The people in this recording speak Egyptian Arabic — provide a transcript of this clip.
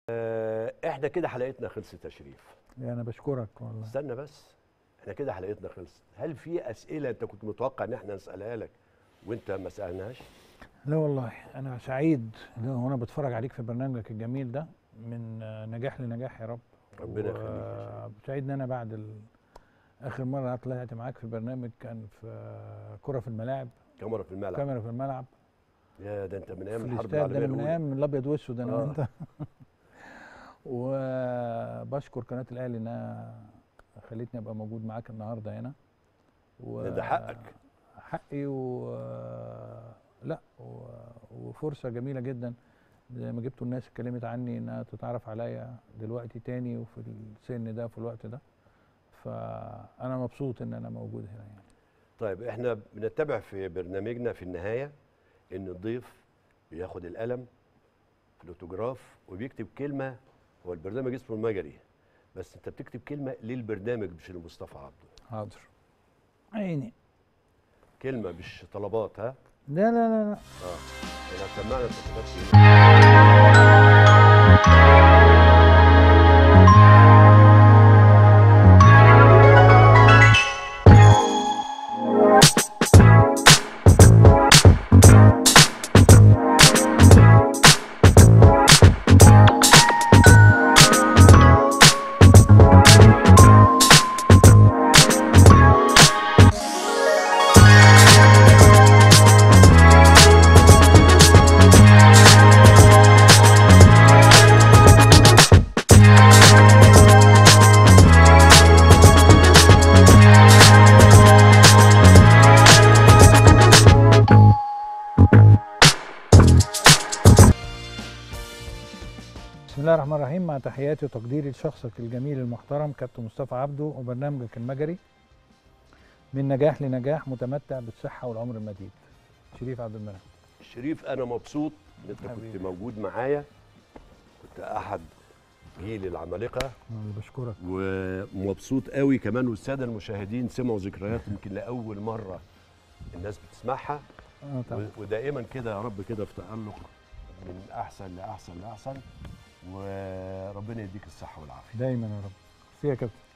آه، احنا كده حلقتنا خلصت يا شريف انا بشكرك والله استنى بس احنا كده حلقتنا خلصت هل في اسئله انت كنت متوقع ان احنا نسالها لك وانت ما سالناش لا والله انا سعيد لا، وانا بتفرج عليك في برنامجك الجميل ده من آه، نجاح لنجاح يا رب ربنا يخليك يا و- سعيد ان انا بعد ال... اخر مره طلعت معاك في برنامج كان في آه، كره في الملاعب كاميرا في الملعب كاميرا في الملعب يا ده انت من في ايام الحرب الاستاد ده العالميه أنا من الاولى ايام الابيض واسود انا آه. وانت وبشكر قناه الاهلي انها خلتني ابقى موجود معاك النهارده هنا و... ده حقك. حقي و لا و... وفرصه جميله جدا زي ما جبتوا الناس اتكلمت عني انها تتعرف عليا دلوقتي تاني وفي السن ده وفي الوقت ده فانا مبسوط ان انا موجود هنا يعني طيب احنا بنتبع في برنامجنا في النهايه ان الضيف بياخد القلم في الاوتوجراف وبيكتب كلمه هو البرنامج اسمه المجري بس انت بتكتب كلمه للبرنامج مش لمصطفى عبده حاضر عيني كلمه مش طلبات ها لا لا لا لا اه انا سمعنا انت كتبت ايه بسم الله الرحمن الرحيم مع تحياتي وتقديري لشخصك الجميل المحترم كابتن مصطفى عبده وبرنامجك المجري من نجاح لنجاح متمتع بالصحة والعمر المديد شريف عبد المنعم شريف انا مبسوط ان انت كنت حبيبي. موجود معايا كنت احد جيل العمالقه أنا بشكرك ومبسوط قوي كمان والساده المشاهدين سمعوا ذكريات يمكن لاول مره الناس بتسمعها اه طبعا و- ودائما كده يا رب كده في تالق من احسن لاحسن لاحسن وربنا يديك الصحه والعافيه دايما يا رب فيها كابتن